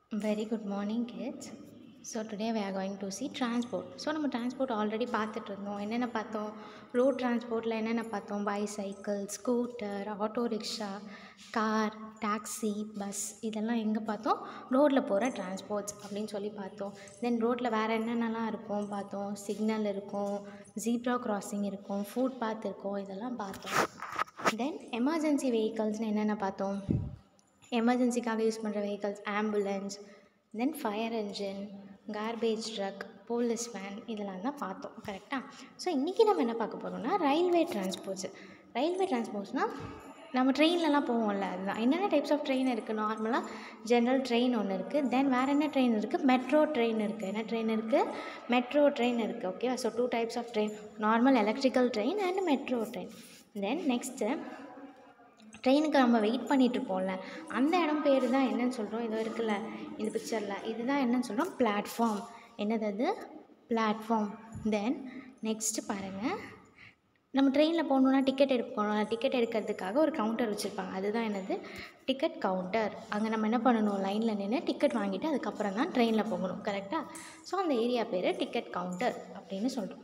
Very good morning, kids. So today we are going to see transport. So நம்ம transport already பார்த்துட்டு இருந்தோம் என்னென்ன பார்த்தோம் ரோட் டிரான்ஸ்போர்ட்டில் என்னென்ன பார்த்தோம் bicycle scooter auto rickshaw car taxi bus இதெல்லாம் எங்கே பார்த்தோம் ரோட்டில் போகிற டிரான்ஸ்போர்ட்ஸ் அப்படின்னு சொல்லி பார்த்தோம் தென் ரோட்டில் வேறு என்னென்னலாம் இருக்கும் பார்த்தோம் சிக்னல் இருக்கும் ஜீப்ரா கிராசிங் இருக்கும் ஃபுட் பாத் இருக்கும் இதெல்லாம் பார்த்தோம் தென் எமர்ஜென்சி வெஹிக்கல்ஸ்னு என்னென்ன பார்த்தோம் எமர்ஜென்சிக்காக யூஸ் பண்ணுற vehicles ambulance then fire engine garbage truck police van இதெல்லாம் தான் பார்த்தோம் கரெக்டாக ஸோ இன்றைக்கி நம்ம என்ன பார்க்க போகிறோம்னா ரயில்வே டிரான்ஸ்போர்ட்ஸ் ரயில்வே டிரான்ஸ்போர்ட்ஸ்னால் நம்ம ட்ரெயின்லலாம் போவோம்ல அதுதான் என்னென்ன டைப்ஸ் ஆஃப் ட்ரெயின் இருக்குது நார்மலாக ஜென்ரல் ட்ரெயின் ஒன்று இருக்குது தென் வேறு என்ன ட்ரெயின் இருக்குது மெட்ரோ ட்ரெயின் இருக்குது என்ன ட்ரெயின் இருக்குது மெட்ரோ ட்ரெயின் இருக்குது ஓகேவா so two types of train normal electrical train and metro train then next ட்ரெயினுக்கு நம்ம வெயிட் பண்ணிகிட்ருப்போம்ல அந்த இடம் பேர் தான் என்னன்னு சொல்கிறோம் இதோ இருக்குல்ல இந்த பிக்சரில் இதுதான் என்னன்னு சொல்கிறோம் பிளாட்ஃபார்ம் என்னது அது பிளாட்ஃபார்ம் தென் நெக்ஸ்ட்டு பாருங்கள் நம்ம ட்ரெயினில் போகணுன்னா டிக்கெட் எடுக்கணும் டிக்கெட் எடுக்கிறதுக்காக ஒரு கவுண்டர் வச்சுருப்பாங்க அதுதான் என்னது டிக்கெட் கவுண்டர் அங்கே நம்ம என்ன பண்ணணும் லைனில் நின்று டிக்கெட் வாங்கிட்டு அதுக்கப்புறம் தான் ட்ரெயினில் போகணும் கரெக்டாக ஸோ அந்த ஏரியா பேர் டிக்கெட் கவுண்டர் அப்படின்னு சொல்கிறோம்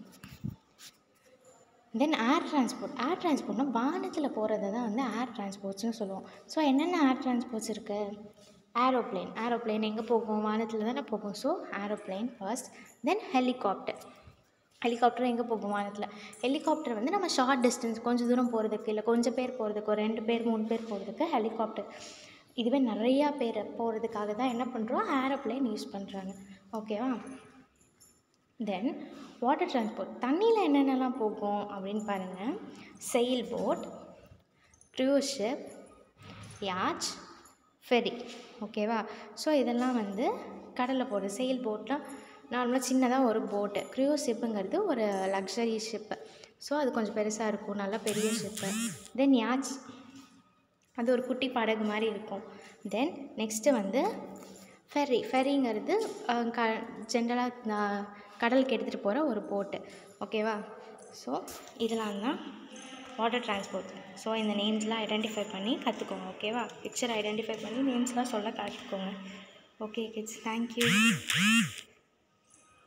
தென் ஏர் டிரான்ஸ்போர்ட் ஏர் டிரான்ஸ்போர்ட்னால் வானத்தில் போகிறத தான் வந்து ஏர் டிரான்ஸ்போர்ட்ஸ்னு சொல்லுவோம் ஸோ என்னென்ன ஏர் டிரான்ஸ்போர்ட்ஸ் இருக்குது ஏரோப்ளேன் ஏரோப்ளேன் எங்கே போகும் வானத்தில் தானே போகும் so aeroplane first then helicopter helicopter எங்கே போகும் வானத்தில் ஹெலிகாப்டர் வந்து நம்ம ஷார்ட் டிஸ்டன்ஸ் கொஞ்சம் தூரம் போகிறதுக்கு இல்லை கொஞ்சம் பேர் போகிறதுக்கு ஒரு ரெண்டு பேர் மூணு பேர் போகிறதுக்கு ஹெலிகாப்டர் இதுவே நிறையா பேர் போகிறதுக்காக தான் என்ன பண்ணுறோம் ஏரோப்ளேன் யூஸ் பண்ணுறாங்க ஓகேவா தென் வாட்டர் டிரான்ஸ்போர்ட் தண்ணியில் என்னென்னலாம் போகும் அப்படின்னு பாருங்கள் sail boat cruise ship yacht ferry ஓகேவா ஸோ இதெல்லாம் வந்து கடலில் போகிறது செயில் போட்லாம் நார்மலாக சின்னதாக ஒரு போட்டு க்ரூஸ் ஷிப்புங்கிறது ஒரு லக்ஸரி ஷிப்பு ஸோ அது கொஞ்சம் பெருசாக இருக்கும் நல்லா பெரிய ஷிப்பு தென் யாச் அது ஒரு குட்டி படகு மாதிரி இருக்கும் தென் நெக்ஸ்ட்டு வந்து ஃபெர்ரி ஃபெரிங்கிறது க ஜென்ரலாக கடலுக்கு எடுத்துகிட்டு போகிற ஒரு போட்டு ஓகேவா ஸோ இதெல்லாம் தான் வாட்டர் டிரான்ஸ்போர்ட் ஸோ இந்த நேம்ஸ்லாம் ஐடென்டிஃபை பண்ணி கற்றுக்கோங்க ஓகேவா பிக்சர் ஐடென்டிஃபை பண்ணி நேம்ஸ்லாம் சொல்ல கற்றுக்கோங்க ஓகே கிட்ஸ் தேங்க்யூ